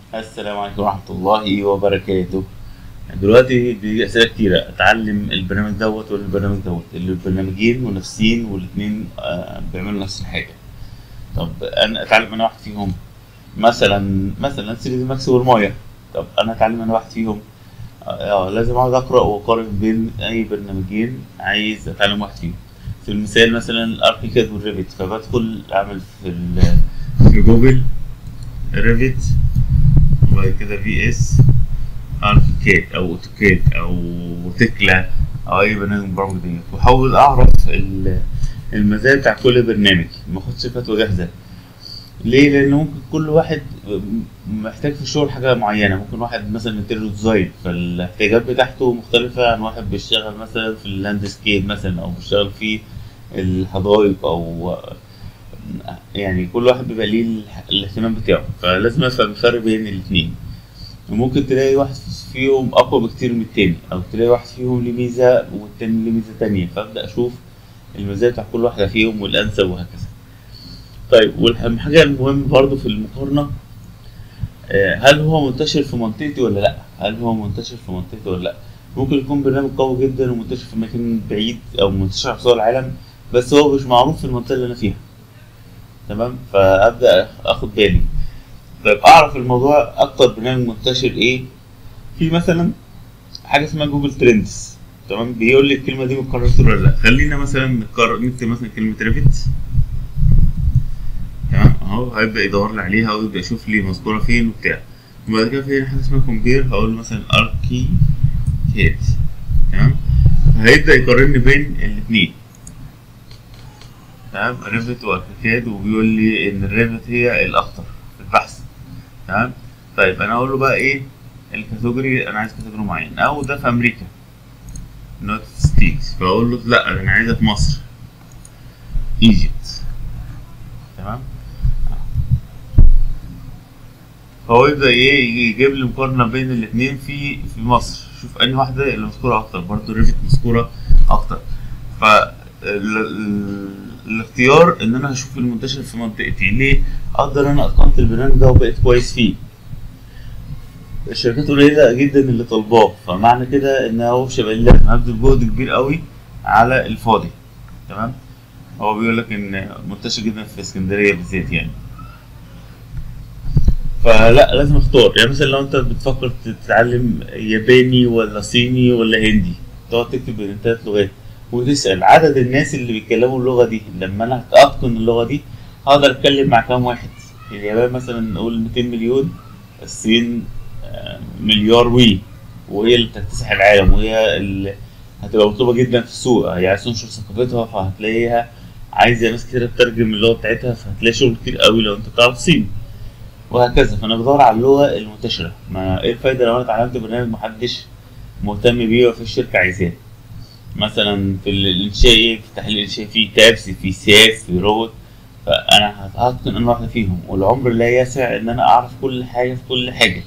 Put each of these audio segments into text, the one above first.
السلام عليكم ورحمة الله وبركاته دلوقتي بيجي أسئلة كتيرة أتعلم البرنامج دوت ولا البرنامج دوت اللي البرنامجين منافسين والاتنين آه، بيعملوا نفس الحاجة طب أنا أتعلم أنا واحد فيهم مثلا مثلا 3 دي ماكس والمايا طب أنا أتعلم أنا واحد فيهم اه لازم اقعد اقرا واقارن بين اي برنامجين عايز اتعلم واحد فيهم في المثال مثلا الاركيكاد والريفت فبدخل اعمل في ال- في جوجل ريفت وبعد كده في اس اركيكاد او اوتوكاد او تكلا او اي برنامج من البرامج دي واحاول اعرف ال- المزايا بتاع كل برنامج ما اخدش فتوى جاهزه ليه؟ لأن ممكن كل واحد محتاج في الشغل حاجة معينة، ممكن واحد مثلا انتيريور ديزاين فالاحتياجات بتاعته مختلفة عن واحد بيشتغل مثلا في اللاندسكيب مثلا أو بيشتغل في الحدائق أو يعني كل واحد بيبقى ليه الح- الاهتمام بتاعه، فلازم أفهم الفرق بين الاتنين. وممكن تلاقي واحد فيهم أقوى بكتير من التاني، أو تلاقي واحد فيهم ليه ميزة والتاني ليه ميزة تانية، فأبدأ أشوف المزايا بتاع كل واحدة فيهم والأنسب وهكذا. طيب والحاجة المهم برضو في المقارنة آه، هل هو منتشر في منطقتي ولا لا؟ هل هو منتشر في منطقتي ولا لا؟ ممكن يكون برنامج قوي جدا ومنتشر في مكان بعيد او منتشر على مستوى العالم بس هو مش معروف في المنطقة اللي انا فيها تمام؟ فابدأ اخد بالي طيب اعرف الموضوع اكتر برنامج منتشر ايه؟ في مثلا حاجة اسمها جوجل ترندز تمام بيقول لي الكلمة دي متكررة ولا لا خلينا مثلا نكرر نكتب مثلا كلمة ريفت تمام اهو هيبدا يدور لي عليها ويبدا يشوف لي مذكوره فين وبتاع وبعد كده في هنا حاجه اسمها كومبير هقول له مثلا اركي كيد تمام فهيبدا يقارن بين الاثنين تمام ريفت واركيكاد وبيقول لي ان الريفت هي الاخطر في البحث تمام طيب انا اقول له بقى ايه الكاتيجوري انا عايز كاتيجوري معين او ده في امريكا نوت ستيتس فاقول له لا انا عايزها في مصر ايجيبت تمام فهو يبدأ ايه يجيب لي مقارنة بين الاتنين في في مصر شوف انهي واحدة اللي مذكورة أكتر برضه ريفت مذكورة أكتر ف ال- ال- الاختيار ان انا هشوف المنتشر في منطقتي ليه اقدر انا اتقنت البرنامج ده وبقيت كويس فيه الشركات قليلة جدا اللي طالباه فمعنى كده ان هو مش هيبقى لي هبذل جهد كبير قوي على الفاضي تمام هو بيقول لك ان منتشر جدا في اسكندريه بالذات يعني فلا لازم اختار يعني مثلا لو انت بتفكر تتعلم ياباني ولا صيني ولا هندي تقعد تكتب بين ثلاث لغات وتسال عدد الناس اللي بيتكلموا اللغه دي لما انا اتقن اللغه دي هقدر اتكلم مع كام واحد اليابان مثلا نقول 200 مليون الصين آه، مليار وي وهي اللي بتكتسح العالم وهي اللي هتبقى مطلوبه جدا في السوق هي عايز تنشر ثقافتها فهتلاقيها عايزه ناس كتير تترجم اللغه بتاعتها فهتلاقي شغل كتير قوي لو انت بتعرف صيني وهكذا فانا بدور على اللغه المنتشره ما ايه الفايده لو انا اتعلمت برنامج محدش مهتم بيه وفي الشركه عايزاه مثلا في الانشاء ايه في التحليل الانشائي في تابس في سياس في روت فانا هتقن انا واحده فيهم والعمر لا يسع ان انا اعرف كل حاجه في كل حاجه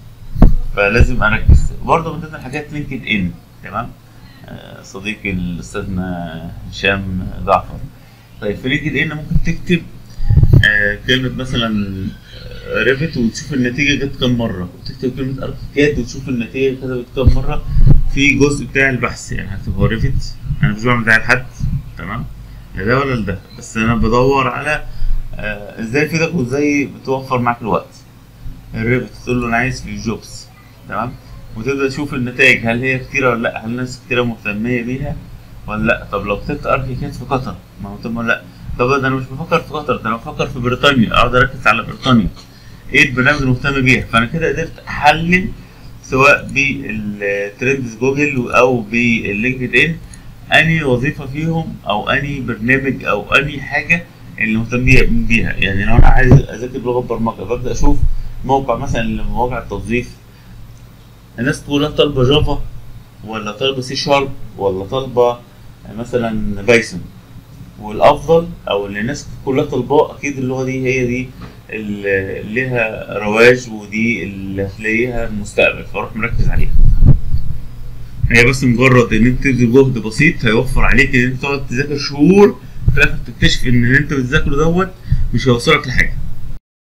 فلازم اركز برضه من ضمن الحاجات لينكد ان تمام آه، صديقي الاستاذنا هشام جعفر طيب في لينكد ان ممكن تكتب آه، كلمة مثلا ريفت وتشوف النتيجة جت كام مرة وتكتب كلمة اركيكاد وتشوف النتيجة كتبت كام مرة في جزء بتاع البحث يعني هكتب هو ريفت انا مش بعمل ده لحد تمام لا ده ولا ده بس انا بدور على آه، ازاي افيدك وازاي بتوفر معاك الوقت الريفت تقول له انا عايز في الجوبس تمام وتبدا تشوف النتائج هل هي كتيره ولا لا هل ناس كتيره مهتميه بيها ولا لا طب لو كتبت اركيكاد في قطر ما هو طب ما لا طب ده انا مش بفكر في قطر ده انا بفكر في بريطانيا اقعد اركز على بريطانيا ايه البرنامج المهتم بيها فانا كده قدرت احلل سواء بالترندز جوجل او باللينكد ان اني وظيفه فيهم او اني برنامج او اني حاجه اللي مهتم بيها بيها يعني لو انا عايز اذاكر لغه برمجه ببدا اشوف موقع مثلا من مواقع التوظيف الناس كلها طالبه جافا ولا طالبه سي شارب ولا طالبه مثلا بايثون والافضل او اللي الناس كلها طالباه اكيد اللغه دي هي دي اللي ليها رواج ودي اللي هتلاقيها المستقبل فاروح مركز عليها هي بس مجرد ان انت تبذل جهد بسيط هيوفر عليك ان انت تقعد تذاكر شهور في الاخر تكتشف ان اللي انت بتذاكره دوت مش هيوصلك لحاجه